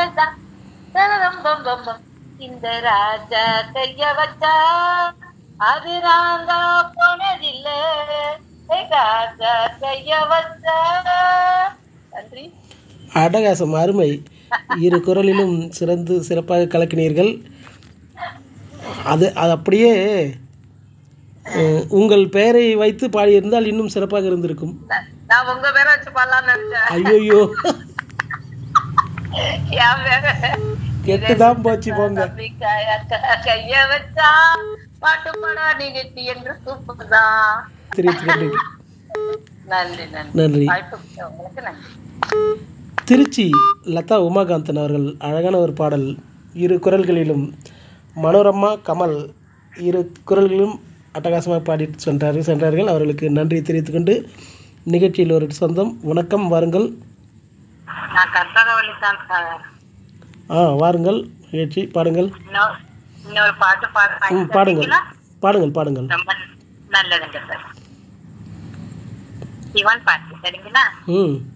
தா, தரரம் பம் பம் பம். இந்த ராஜா கைய வச்சா அது நாங்க போனதில்ல ராஜா கைய வச்சா நன்றி அடகாசம் அருமை இரு குரலிலும் சிறந்து சிறப்பாக கலக்கினீர்கள் அது அது அப்படியே அஹ், உங்கள் பெயரை வைத்து பாடியிருந்தால் இன்னும் சிறப்பாக இருந்திருக்கும் நான் நான் உங்க பேரை வச்சு பாடலாம்னு நினைச்சேன் ஐயோயோ என் பேரை கெட்டுதான் போச்சு போங்க தம்பிக்காய் அக்கா கைய வச்சா பாட்டு பாடா நிகழ்ச்சி என்று கூப்பிடுதான் தெரிவித்துக் நன்றி நன்றி நன்றி வாய்ப்பு கொடுத்த உங்களுக்கு நன்றி திருச்சி லதா உமாகாந்தன் அவர்கள் அழகான ஒரு பாடல் இரு குரல்களிலும் மனோரமா கமல் இரு குரல்களிலும் அட்டகாசமாக பாடிட்டு சென்றார்கள் சென்றார்கள் அவர்களுக்கு நன்றி தெரிவித்துக்கொண்டு நிகழ்ச்சியில் ஒரு சொந்தம் வணக்கம் வாருங்கள் நான் கற்பகவல்லி தான் சார் ஆ வாருங்கள் நிகழ்ச்சி பாடுங்கள் இன்னொரு இன்னொரு பாட்டு பாட ம் பாடுங்கள் பாடுங்கள் பாடுங்கள் ரொம்ப நல்லதுங்க சார் சிவன் பாட்டு சரிங்களா ம்